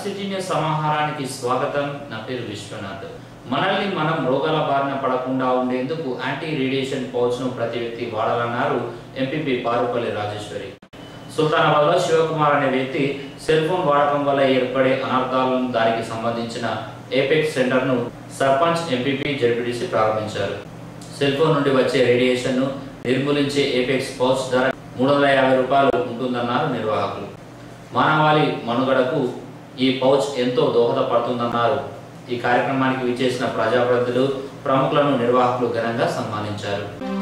city news సమాహారానికి స్వాగతం నా పేరు విశ్వనాథ్ మనల్ని మనం రోగాల బారిన పడకుండా ఉండేందుకు యాంటీ రేడియేషన్ పౌచ్ ను ప్రతి వ్యక్తి వాడాలన్నారు ఎంపీపీ పారుపల్లి రాజేశ్వరి సుల్తానాబాద్ లో శివకుమార్ అనే వ్యక్తి సెల్ ఫోన్ వాడకం వల్ల ఏర్పడే అనర్థాలను దానికి సంబంధించిన ఏపెక్స్ సెంటర్ ను సర్పంచ్ ఎంపీపీ జడ్పీటీసీ ప్రారంభించారు సెల్ ఫోన్ నుండి వచ్చే రేడియేషన్ ను నిర్మూలించే ఏపెక్స్ పౌచ్ ధర మూడు వందల యాభై రూపాయలు ఉంటుందన్నారు నిర్వాహకులు మానవాళి మనుగడకు ఈ పౌచ్ ఎంతో దోహదపడుతుందన్నారు ఈ కార్యక్రమానికి విచ్చేసిన ప్రజాప్రతినిధులు ప్రముఖులను నిర్వాహకులు ఘనంగా సన్మానించారు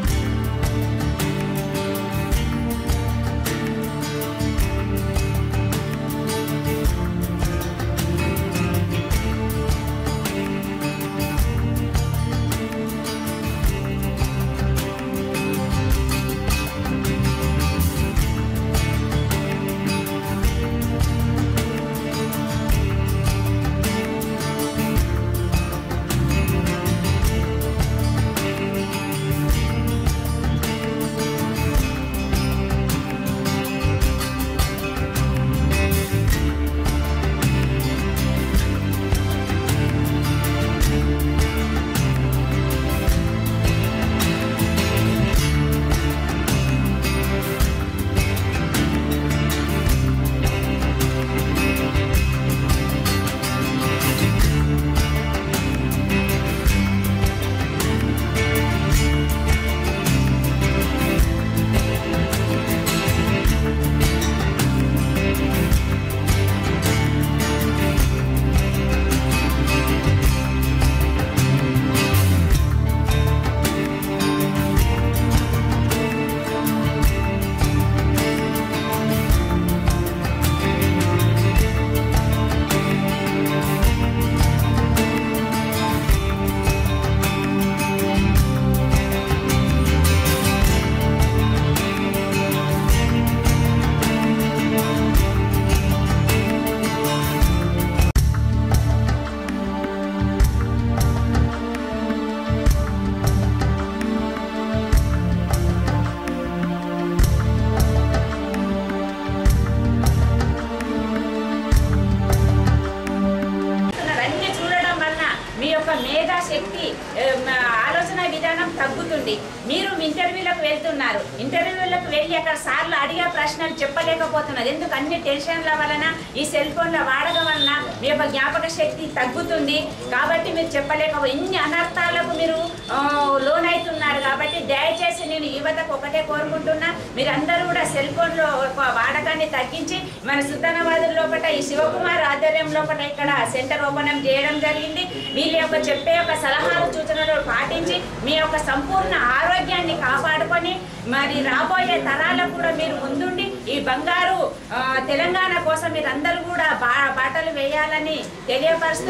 అన్ని చూడడం వలన మీ యొక్క మేధాశక్తి ఆ, మ, ఆలోచన విధానం తగ్గుతుంది మీరు ఇంటర్వ్యూలకు వెళ్తున్నారు ఇంటర్వ్యూలకు వెళ్ళి అక్కడ సార్లు అడిగే ప్రశ్నలు చెప్పలేకపోతున్నారు ఎందుకు అన్ని టెన్షన్ల వలన ఈ సెల్ ఫోన్ల వాడకం వలన మీ యొక్క జ్ఞాపక శక్తి తగ్గుతుంది కాబట్టి మీరు చెప్పలేక ఇన్ని అనర్థాలకు మీరు ఆ, లోనవుతున్నారు కాబట్టి దయచేసి నేను యువతకు ఒకటే కోరుకుంటున్నా మీరందరూ కూడా సెల్ ఫోన్లో ఒక వాడకాన్ని తగ్గించి మన సుల్తానాబాద్ లోపల ఈ శివకుమార్ ఆధ్వర్యం లోపల ఇక్కడ సెంటర్ ఓపెన్ చేయడం జరిగింది వీళ్ళ యొక్క చెప్పే యొక్క సలహాలు సూచనలు పాటించి మీ యొక్క సంపూర్ణ ఆరోగ్యాన్ని కాపాడుకొని మరి రాబోయే తరాలకు కూడా మీరు ముందుండి ఈ బంగారు ఆ, తెలంగాణ కోసం మీరు అందరూ కూడా బా బాటలు వేయాలని తెలియపరుస్తూ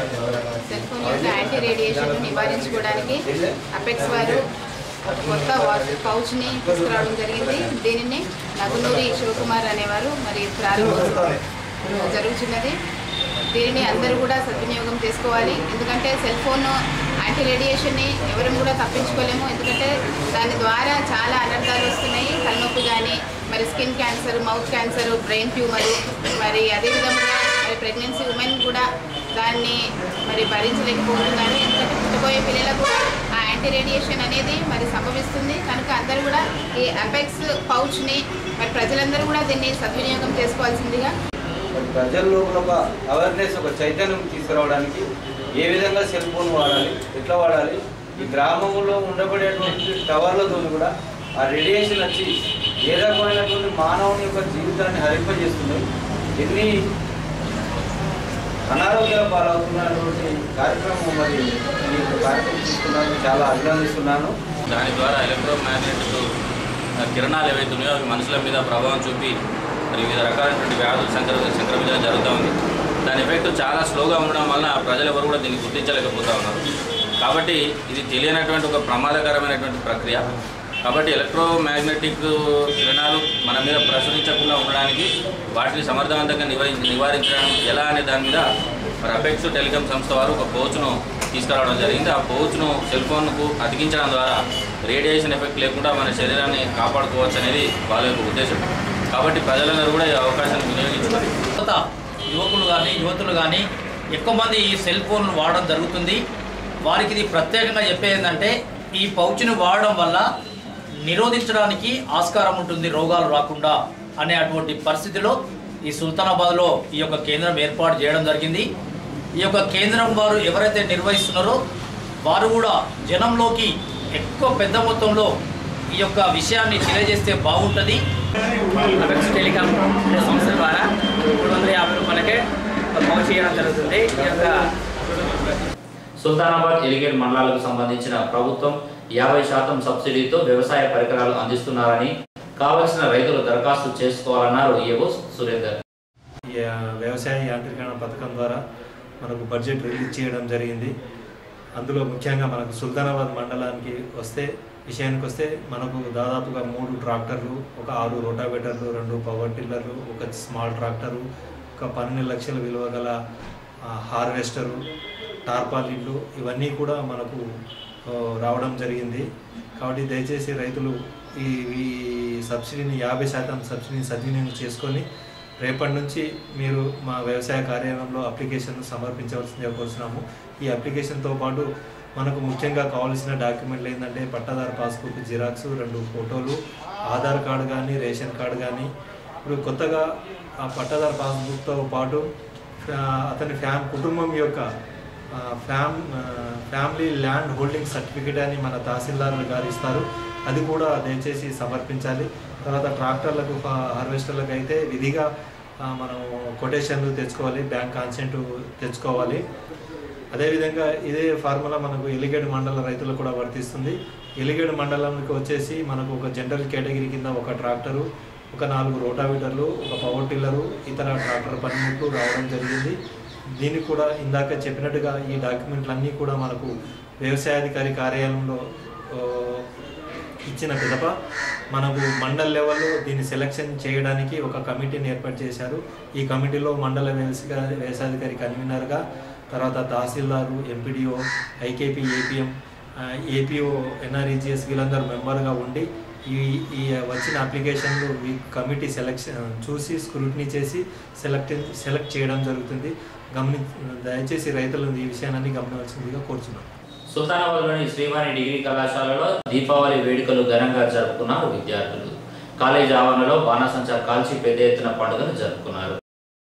సెల్ ఫోన్ యొక్క యాంటీ రేడియేషన్ నివారించుకోవడానికి అపెక్స్ వారు ఒక కొత్త వాచ్ పౌచ్ని తీసుకురావడం జరిగింది దీనిని నగునూరి శివకుమార్ అనేవారు మరి ప్రారంభోత్సవం జరుగుతున్నది దీనిని అందరూ కూడా సద్వినియోగం చేసుకోవాలి ఎందుకంటే సెల్ ఫోన్ యాంటీ రేడియేషన్ని ఎవరు కూడా తప్పించుకోలేము ఎందుకంటే దాని ద్వారా చాలా అనర్థాలు వస్తున్నాయి తలనొప్పి కానీ మరి skin cancer mouth cancer brain tumour మరి అదేవిధంగా మరి ప్రెగ్నెన్సీ ఉమెన్ కూడా దాన్ని మరి భరించలేకపోతున్నారు ఎందుకంటే పుట్టబోయే పిల్లలకు ఆ యాంటీ రేడియేషన్ అనేది మరి సంభవిస్తుంది కనుక అందరూ కూడా ఈ అపెక్స్ పౌచ్ని మరి ప్రజలందరూ కూడా దీన్ని సద్వినియోగం చేసుకోవాల్సిందిగా మరి ప్రజల్లో ఒక అవేర్నెస్ ఒక చైతన్యం తీసుకురావడానికి ఏ విధంగా సెల్ ఫోన్ వాడాలి ఎట్లా వాడాలి ఈ గ్రామంలో ఉండబడేటువంటి టవర్లతో కూడా ఆ రేడియేషన్ వచ్చి ఏ రకమైనటువంటి మానవుని యొక్క జీవితాన్ని హరింపజేస్తున్నాయి ఎన్ని అనారోగ్యాల పాలవుతున్నటువంటి కార్యక్రమం మరి ఈ యొక్క కార్యక్రమం తీసుకున్నాను చాలా అభినందిస్తున్నాను దాని ద్వారా ఎలక్ట్రోమాగ్నెటిక్ కిరణాలు ఏవైతే ఉన్నాయో అవి మనుషుల మీద ప్రభావం చూపి మరి వివిధ రకాలైనటువంటి వ్యాధులు సంక్ర సంక్రమించడం జరుగుతూ ఉంది దాని ఎఫెక్ట్ చాలా స్లోగా ఉండడం వలన ప్రజలు ఎవరు కూడా దీన్ని గుర్తించలేకపోతూ ఉన్నారు కాబట్టి ఇది తెలియనటువంటి ఒక ప్రమాదకరమైనటువంటి ప్రక్రియ కాబట్టి ఎలక్ట్రోమాగ్నెటిక్ కిరణాలు మన మీద ప్రసరించకుండా ఉండడానికి వాటిని సమర్థవంతంగా నివారి నివారించడం ఎలా అనే దాని మీద మరి అపెక్స్ టెలికాం సంస్థ వారు ఒక కోచ్ను తీసుకురావడం జరిగింది ఆ కోచ్ను సెల్ ఫోన్కు అతికించడం ద్వారా రేడియేషన్ ఎఫెక్ట్ లేకుండా మన శరీరాన్ని కాపాడుకోవచ్చు అనేది వాళ్ళ యొక్క ఉద్దేశం కాబట్టి ప్రజలందరూ కూడా ఈ అవకాశాన్ని వినియోగించుకొని కొత్త యువకులు కానీ యువతులు కానీ ఎక్కువ మంది ఈ సెల్ ఫోన్లు వాడడం జరుగుతుంది వారికి ఇది ప్రత్యేకంగా చెప్పేది ఏంటంటే ఈ పౌచ్ని వాడడం వల్ల నిరోధించడానికి ఆస్కారం ఉంటుంది రోగాలు రాకుండా అనే అటువంటి పరిస్థితిలో ఈ సుల్తానాబాద్లో ఈ యొక్క కేంద్రం ఏర్పాటు చేయడం జరిగింది ఈ యొక్క కేంద్రం వారు ఎవరైతే నిర్వహిస్తున్నారో వారు కూడా జనంలోకి ఎక్కువ పెద్ద మొత్తంలో ఈ యొక్క విషయాన్ని తెలియజేస్తే బాగుంటుంది అపెక్స్ టెలికాం అనే సంస్థ ద్వారా మూడు వందల యాభై రూపాయలకే పౌచ్ చేయడం జరుగుతుంది ఈ యొక్క సుల్తానాబాద్ ఎలిగేట్ మండలాలకు సంబంధించిన ప్రభుత్వం యాభై శాతం సబ్సిడీతో వ్యవసాయ పరికరాలు అందిస్తున్నారని కావలసిన రైతులు దరఖాస్తు చేసుకోవాలన్నారు ఏవో సురేందర్ ఈ ఆ, వ్యవసాయ యాంత్రీకరణ పథకం ద్వారా మనకు బడ్జెట్ రిలీజ్ చేయడం జరిగింది అందులో ముఖ్యంగా మనకు సుల్తానాబాద్ మండలానికి వస్తే విషయానికి వస్తే మనకు దాదాపుగా మూడు ట్రాక్టర్లు ఒక ఆరు రోటావేటర్లు రెండు పవర్ టిల్లర్లు ఒక స్మాల్ ట్రాక్టరు ఒక పన్నెండు లక్షల విలువ గల ఆ, హార్వెస్టరు టార్పాలిన్లు ఇవన్నీ కూడా మనకు ఆ, రావడం జరిగింది కాబట్టి దయచేసి రైతులు ఈ ఈ సబ్సిడీని యాభై శాతం సబ్సిడీని సద్వినియోగం చేసుకొని రేపటి నుంచి మీరు మా వ్యవసాయ కార్యాలయంలో అప్లికేషన్ సమర్పించవలసిందిగా కోరుతున్నాము ఈ అప్లికేషన్తో పాటు మనకు ముఖ్యంగా కావాల్సిన డాక్యుమెంట్లు ఏంటంటే పట్టాదారు పాస్బుక్ జిరాక్స్ రెండు ఫోటోలు ఆధార్ కార్డు కానీ రేషన్ కార్డు కానీ ఇప్పుడు కొత్తగా ఆ పట్టాదారు పాస్బుక్తో పాటు ఆ, అతని ఫ్యామ్ కుటుంబం యొక్క ఆ, ఫ్యామ్ ఆ, ఫ్యామిలీ ల్యాండ్ హోల్డింగ్ సర్టిఫికేట్ అని మన తహసీల్దార్ గారు ఇస్తారు అది కూడా దయచేసి సమర్పించాలి తర్వాత ట్రాక్టర్లకు హా- హార్వెస్టర్లకు అయితే విధిగా ఆ, మనం కొటేషన్లు తెచ్చుకోవాలి బ్యాంక్ కాన్సెంట్ తెచ్చుకోవాలి అదేవిధంగా ఇదే ఫార్ములా మనకు ఎలిగేడ్ మండల రైతులకు కూడా వర్తిస్తుంది ఎలిగేడ్ మండలంకి వచ్చేసి మనకు ఒక జనరల్ కేటగిరీ కింద ఒక ట్రాక్టరు ఒక నాలుగు రోటావీటర్లు ఒక పవర్ టిల్లరు ఇతర ట్రాక్టర్ పనిముట్లు రావడం జరిగింది దీనికి కూడా ఇందాక చెప్పినట్టుగా ఈ డాక్యుమెంట్లన్నీ కూడా మనకు వ్యవసాయాధికారి కార్యాలయంలో ఆ, ఇచ్చిన పిదప మనకు మండల్ లెవెల్లో దీన్ని సెలక్షన్ చేయడానికి ఒక కమిటీని ఏర్పాటు చేశారు ఈ కమిటీలో మండల వ్యవసాయ వ్యవసాయాధికారి కన్వీనర్గా తర్వాత tahsildar MPDO IKP APM APO NREGS వీళ్ళందరూ మెంబర్గా ఉండి ఈ ఈ వచ్చిన అప్లికేషన్లు ఈ కమిటీ సెలక్షన్ చూసి స్క్రూటినీ చేసి సెలెక్ట్ సెలెక్ట్ చేయడం జరుగుతుంది గమని దయచేసి రైతులు ఈ విషయాన్ని గమనించాల్సిందిగా కోరుతున్నాం సుల్తానాబాద్లోని శ్రీవాణి డిగ్రీ కళాశాలలో దీపావళి వేడుకలు ఘనంగా జరుపుకున్నారు విద్యార్థులు కాలేజీ ఆవరణలో బాణాసంచా కాల్చి పెద్ద ఎత్తున పండుగను జరుపుకున్నారు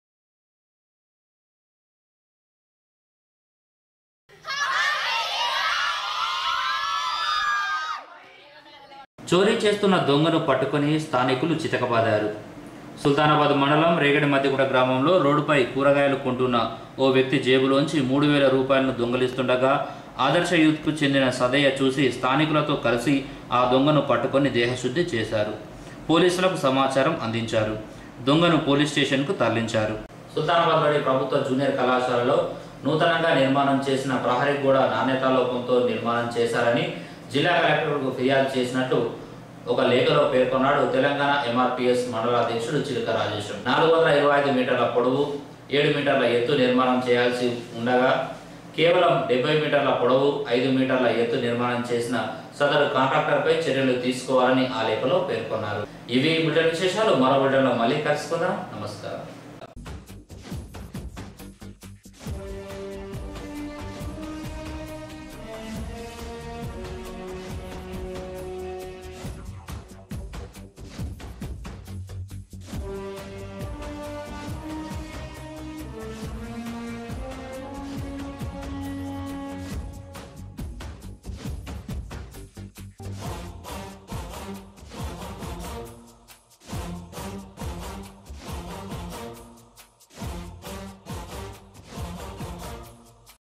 చోరీ చేస్తున్న దొంగను పట్టుకొని స్థానికులు చితకబాదారు సుల్తానాబాద్ మండలం రేగడి మధ్యగూడ గ్రామంలో రోడ్డుపై కూరగాయలు కొంటున్న ఓ వ్యక్తి జేబులోంచి మూడు వేల రూపాయలను దొంగలిస్తుండగా ఆదర్శ యూత్కు చెందిన సదయ్య చూసి స్థానికులతో కలిసి ఆ దొంగను పట్టుకొని దేహశుద్ధి చేశారు పోలీసులకు సమాచారం అందించారు దొంగను పోలీస్ స్టేషన్కు తరలించారు సుల్తానాబాద్లోని ప్రభుత్వ జూనియర్ కళాశాలలో నూతనంగా నిర్మాణం చేసిన ప్రహరీ గోడ నాణ్యతా లోపంతో నిర్మాణం చేశారని జిల్లా కలెక్టర్కు ఫిర్యాదు చేసినట్టు ఒక లేఖలో పేర్కొన్నాడు తెలంగాణ ఎంఆర్పిఎస్ మండల అధ్యక్షుడు చిలుక రాజేశ్వరం నాలుగు వందల ఇరవై ఐదు మీటర్ల పొడవు ఏడు మీటర్ల ఎత్తు నిర్మాణం చేయాల్సి ఉండగా కేవలం డెబ్బై మీటర్ల పొడవు ఐదు మీటర్ల ఎత్తు నిర్మాణం చేసిన సదరు కాంట్రాక్టర్పై చర్యలు తీసుకోవాలని ఆ లేఖలో పేర్కొన్నారు ఇవి ఈ బులెటిన్ విశేషాలు మరో బులెటిన్లో మళ్ళీ కలుసుకుందాం నమస్కారం